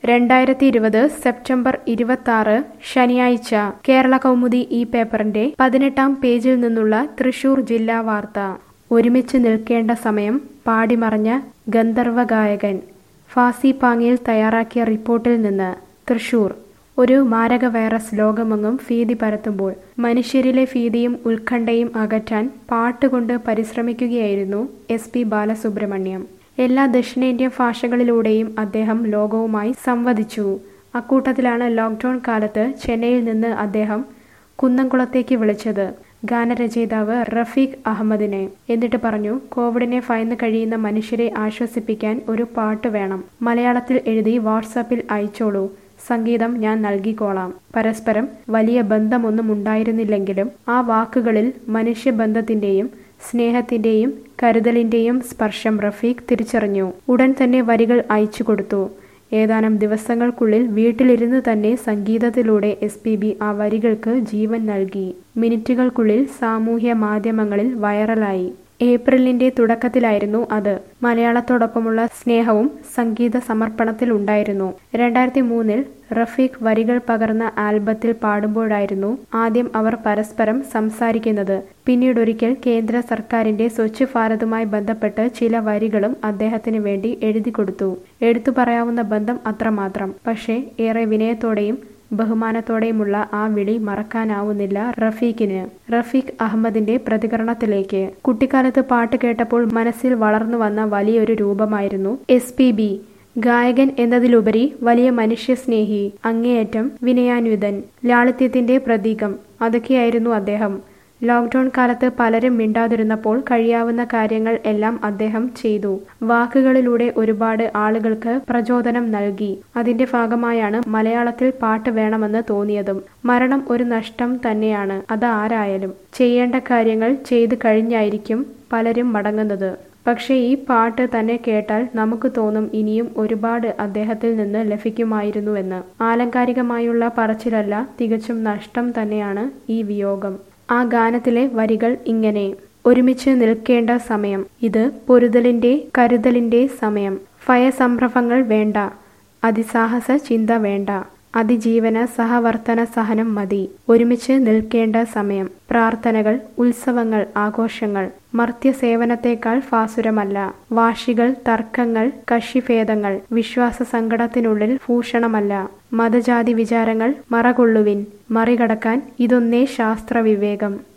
രണ്ടായിരത്തി ഇരുപത് സെപ്റ്റംബർ ഇരുപത്തി ശനിയാഴ്ച കേരള കൗമുദി ഈ പേപ്പറിന്റെ പതിനെട്ടാം പേജിൽ നിന്നുള്ള തൃശൂർ ജില്ലാ വാർത്ത ഒരുമിച്ച് നിൽക്കേണ്ട സമയം പാടിമറഞ്ഞ ഗന്ധർവ ഗായകൻ ഫാസി പാങ്ങിയിൽ തയ്യാറാക്കിയ റിപ്പോർട്ടിൽ നിന്ന് തൃശൂർ ഒരു മാരക വൈറസ് ലോകമെങ്ങും ഭീതി പരത്തുമ്പോൾ മനുഷ്യരിലെ ഭീതിയും ഉത്കണ്ഠയും അകറ്റാൻ പാട്ടുകൊണ്ട് പരിശ്രമിക്കുകയായിരുന്നു എസ് പി ബാലസുബ്രഹ്മണ്യം എല്ലാ ദക്ഷിണേന്ത്യൻ ഭാഷകളിലൂടെയും അദ്ദേഹം ലോകവുമായി സംവദിച്ചു അക്കൂട്ടത്തിലാണ് ലോക്ക്ഡൌൺ കാലത്ത് ചെന്നൈയിൽ നിന്ന് അദ്ദേഹം കുന്നംകുളത്തേക്ക് വിളിച്ചത് ഗാനരചയിതാവ് റഫീഖ് അഹമ്മദിനെ എന്നിട്ട് പറഞ്ഞു കോവിഡിനെ ഭയന്ന് കഴിയുന്ന മനുഷ്യരെ ആശ്വസിപ്പിക്കാൻ ഒരു പാട്ട് വേണം മലയാളത്തിൽ എഴുതി വാട്സാപ്പിൽ അയച്ചോളൂ സംഗീതം ഞാൻ നൽകിക്കോളാം പരസ്പരം വലിയ ബന്ധമൊന്നും ഉണ്ടായിരുന്നില്ലെങ്കിലും ആ വാക്കുകളിൽ മനുഷ്യബന്ധത്തിന്റെയും സ്നേഹത്തിന്റെയും കരുതലിന്റെയും സ്പർശം റഫീഖ് തിരിച്ചറിഞ്ഞു ഉടൻ തന്നെ വരികൾ അയച്ചു കൊടുത്തു ഏതാനും ദിവസങ്ങൾക്കുള്ളിൽ വീട്ടിലിരുന്ന് തന്നെ സംഗീതത്തിലൂടെ എസ് പി ബി ആ വരികൾക്ക് ജീവൻ നൽകി മിനിറ്റുകൾക്കുള്ളിൽ സാമൂഹ്യ മാധ്യമങ്ങളിൽ വൈറലായി ഏപ്രിലിന്റെ തുടക്കത്തിലായിരുന്നു അത് മലയാളത്തോടൊപ്പമുള്ള സ്നേഹവും സംഗീത സമർപ്പണത്തിൽ ഉണ്ടായിരുന്നു രണ്ടായിരത്തി മൂന്നിൽ റഫീഖ് വരികൾ പകർന്ന ആൽബത്തിൽ പാടുമ്പോഴായിരുന്നു ആദ്യം അവർ പരസ്പരം സംസാരിക്കുന്നത് പിന്നീടൊരിക്കൽ കേന്ദ്ര സർക്കാരിന്റെ സ്വച്ഛ് ഭാരതുമായി ബന്ധപ്പെട്ട് ചില വരികളും അദ്ദേഹത്തിന് വേണ്ടി എഴുതി കൊടുത്തു എടുത്തു പറയാവുന്ന ബന്ധം അത്രമാത്രം പക്ഷേ ഏറെ വിനയത്തോടെയും ബഹുമാനത്തോടെയുമുള്ള ആ വിളി മറക്കാനാവുന്നില്ല റഫീഖിന് റഫീഖ് അഹമ്മദിന്റെ പ്രതികരണത്തിലേക്ക് കുട്ടിക്കാലത്ത് പാട്ട് കേട്ടപ്പോൾ മനസ്സിൽ വളർന്നു വന്ന വലിയൊരു രൂപമായിരുന്നു എസ് പി ബി ഗായകൻ എന്നതിലുപരി വലിയ മനുഷ്യസ്നേഹി അങ്ങേയറ്റം വിനയാന്വിതൻ ലാളിത്യത്തിന്റെ പ്രതീകം അതൊക്കെയായിരുന്നു അദ്ദേഹം ലോക്ക്ഡൌൺ കാലത്ത് പലരും മിണ്ടാതിരുന്നപ്പോൾ കഴിയാവുന്ന കാര്യങ്ങൾ എല്ലാം അദ്ദേഹം ചെയ്തു വാക്കുകളിലൂടെ ഒരുപാട് ആളുകൾക്ക് പ്രചോദനം നൽകി അതിന്റെ ഭാഗമായാണ് മലയാളത്തിൽ പാട്ട് വേണമെന്ന് തോന്നിയതും മരണം ഒരു നഷ്ടം തന്നെയാണ് അത് ആരായാലും ചെയ്യേണ്ട കാര്യങ്ങൾ ചെയ്തു കഴിഞ്ഞായിരിക്കും പലരും മടങ്ങുന്നത് പക്ഷേ ഈ പാട്ട് തന്നെ കേട്ടാൽ നമുക്ക് തോന്നും ഇനിയും ഒരുപാട് അദ്ദേഹത്തിൽ നിന്ന് ലഭിക്കുമായിരുന്നുവെന്ന് ആലങ്കാരികമായുള്ള പറച്ചിലല്ല തികച്ചും നഷ്ടം തന്നെയാണ് ഈ വിയോഗം ആ ഗാനത്തിലെ വരികൾ ഇങ്ങനെ ഒരുമിച്ച് നിൽക്കേണ്ട സമയം ഇത് പൊരുതലിന്റെ കരുതലിന്റെ സമയം ഭയസംരംഭങ്ങൾ വേണ്ട അതിസാഹസ ചിന്ത വേണ്ട അതിജീവന സഹവർത്തന സഹനം മതി ഒരുമിച്ച് നിൽക്കേണ്ട സമയം പ്രാർത്ഥനകൾ ഉത്സവങ്ങൾ ആഘോഷങ്ങൾ മർത്യസേവനത്തെക്കാൾ ഫാസുരമല്ല വാശികൾ തർക്കങ്ങൾ കക്ഷിഭേദങ്ങൾ വിശ്വാസ സങ്കടത്തിനുള്ളിൽ ഭൂഷണമല്ല മതജാതി വിചാരങ്ങൾ മറകൊള്ളുവിൻ മറികടക്കാൻ ഇതൊന്നേ ശാസ്ത്രവിവേകം